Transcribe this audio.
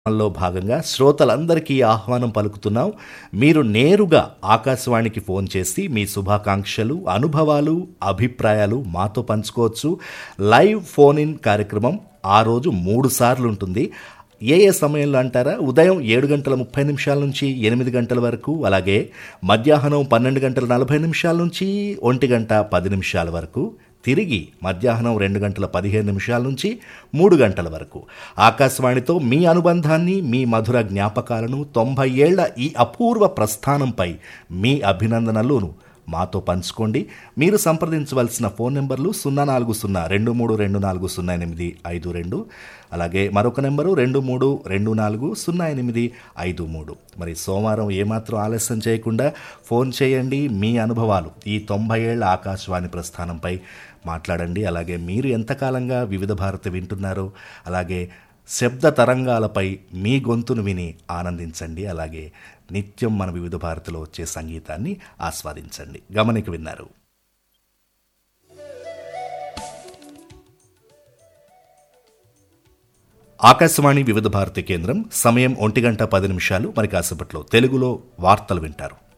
లో భాగంగా శ్రోతలందరికీ ఆహ్వానం పలుకుతున్నాం మీరు నేరుగా ఆకాశవాణికి ఫోన్ చేసి మీ శుభాకాంక్షలు అనుభవాలు అభిప్రాయాలు మాతో పంచుకోవచ్చు లైవ్ ఫోన్ ఇన్ కార్యక్రమం ఆ రోజు మూడు సార్లు ఉంటుంది ఏ ఏ సమయంలో అంటారా ఉదయం ఏడు గంటల ముప్పై నిమిషాల నుంచి ఎనిమిది గంటల వరకు అలాగే మధ్యాహ్నం పన్నెండు గంటల నలభై నిమిషాల నుంచి ఒంటి గంట పది నిమిషాల వరకు తిరిగి మధ్యాహ్నం రెండు గంటల పదిహేను నిమిషాల నుంచి మూడు గంటల వరకు ఆకాశవాణితో మీ అనుబంధాన్ని మీ మధుర జ్ఞాపకాలను తొంభై ఏళ్ల ఈ అపూర్వ ప్రస్థానంపై మీ అభినందనలను మాతో పంచుకోండి మీరు సంప్రదించవలసిన ఫోన్ నెంబర్లు సున్నా నాలుగు సున్నా రెండు మూడు రెండు నాలుగు సున్నా ఎనిమిది ఐదు రెండు అలాగే మరొక నెంబరు రెండు మూడు రెండు నాలుగు సున్నా ఎనిమిది ఐదు మూడు మరి సోమవారం ఏమాత్రం ఆలస్యం చేయకుండా ఫోన్ చేయండి మీ అనుభవాలు ఈ తొంభై ఏళ్ల ఆకాశవాణి ప్రస్థానంపై మాట్లాడండి అలాగే మీరు ఎంతకాలంగా వివిధ భారతి వింటున్నారో అలాగే శబ్ద తరంగాలపై మీ గొంతును విని ఆనందించండి అలాగే నిత్యం మన వివిధ భారతిలో వచ్చే సంగీతాన్ని ఆస్వాదించండి గమనిక విన్నారు ఆకాశవాణి వివిధ భారతి కేంద్రం సమయం ఒంటి గంట పది నిమిషాలు మరి కాసేపట్లో తెలుగులో వార్తలు వింటారు